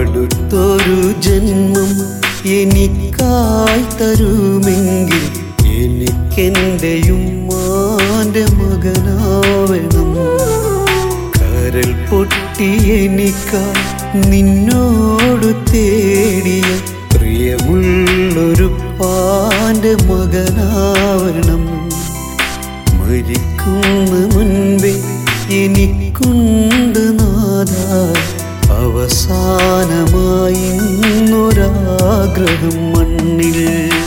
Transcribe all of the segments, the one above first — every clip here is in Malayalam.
അടുത്തൊരു ജന്മം എനിക്കായി തരുമെങ്കിൽ എനിക്കെൻ്റെ ഉമ്മാന്റെ മകനാവണം കരൽ പൊട്ടി എനിക്കായി നിന്നോട് തേടിയ പ്രിയമുള്ളൊരു പാന്റെ മകനാവണം മരിക്കുന്ന മുൻപേ എനിക്കുണ്ട് നാഥ അവസാനമായി ഒരാഗ്രഹം മണ്ണിൽ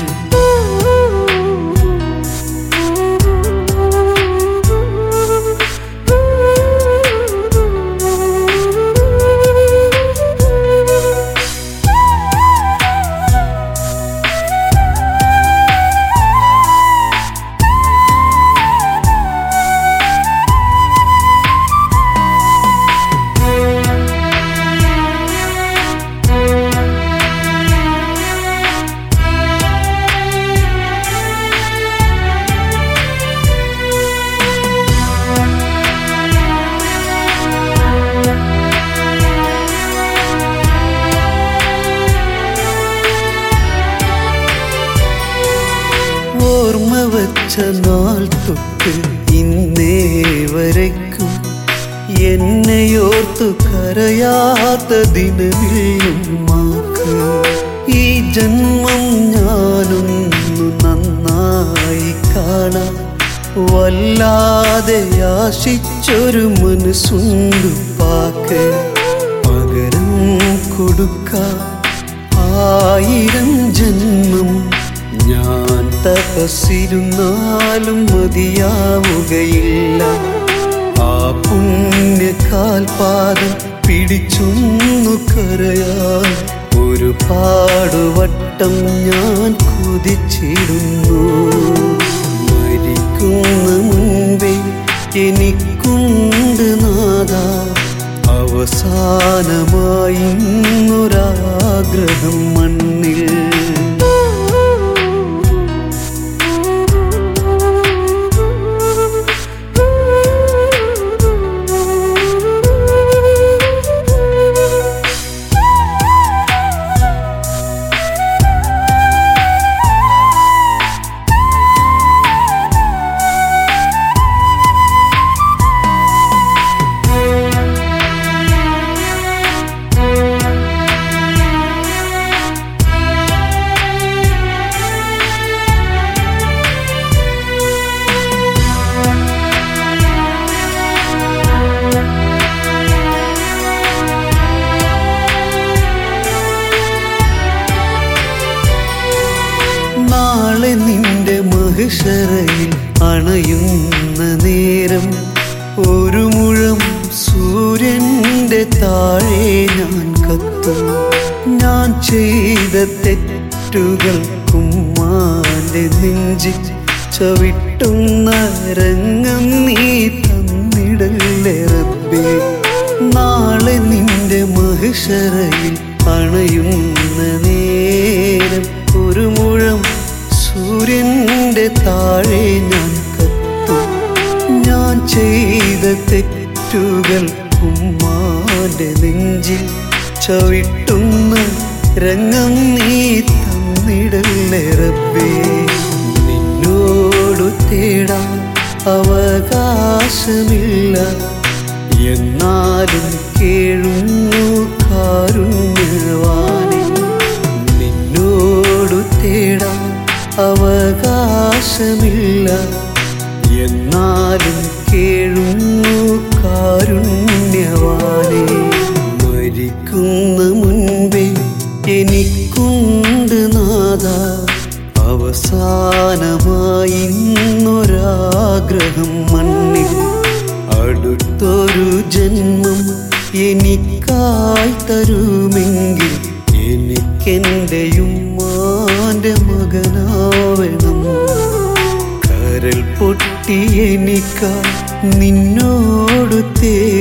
ഓർമ്മ വച്ച നാൾ തൊട്ട് ഇന്നേ വരയ്ക്കും എന്നെയോർത്തു കരയാത്ത ദിനമില്ലും മാക്ക് ഈ ജന്മം ഞാനൊന്നു നന്നായി കാണാൻ വല്ലാതെ ആശിച്ചൊരു മനസ്സുണ്ടു പാക്ക് പകരം കൊടുക്ക ആയിരം ജന്മം ഞാൻ തപസ്സിരുന്നാലും മതിയാവുകയില്ല ആ പുണ്യകാൽപാദം പിടിച്ചൊന്നു കരയാൻ ഒരുപാട് വട്ടം ഞാൻ കുതിച്ചിടുന്നു മരിക്കുന്ന മുൻപേ എനിക്കുണ്ട് നാഥ അവസാനമായി ഒരാഗ്രഹം മണ്ണിൽ നാളെ നിന്റെ മഹിഷറയിൽ അണയുന്ന നേരം ഒരു മുഴം സൂര്യന്റെ താഴെ ഞാൻ കത്തും ഞാൻ ചെയ്ത തെറ്റുകൾ കുമ്മാന്റെ നെഞ്ചിൽ ചവിട്ടുന്ന രംഗം നീ തന്നിടല്ലേ റബ്ബേ നാളെ നിന്റെ മഹിഷറയിൽ അണയുന്ന നേരം ഒരു മുഴം സൂര്യന്റെ താഴെ ഞാൻ കത്തും ഞാൻ ചെയ്ത തെറ്റുകൾ ഉമ്മാന്റെ നെഞ്ചിൽ ചവിട്ടുന്ന രംഗം നീ തന്നിടല്ലേ റബ്ബേ നിന്നോടു തേടാൻ അവകാശമില്ല എന്നാലും കേഴുന്നു കാരുണ്യവാനെ നിന്നോടു തേടാൻ അവകാശമില്ല എന്നാലും കേഴുന്നു കാരുണ്യവാനെ മരിക്കുന്ന മുൻപേ എനിക്കുണ്ട് നാഥ അവസാനമായി ഒരാഗ്രഹം മണ്ണിൽ അടുത്തൊരു ജന്മം എനിക്കായി തരുമെങ്കിൽ എനിക്കെൻ്റെ ഉമ്മാന്റെ മകനാവണം കരൽ പൊട്ടി എനിക്കായി നിന്നോട് തേ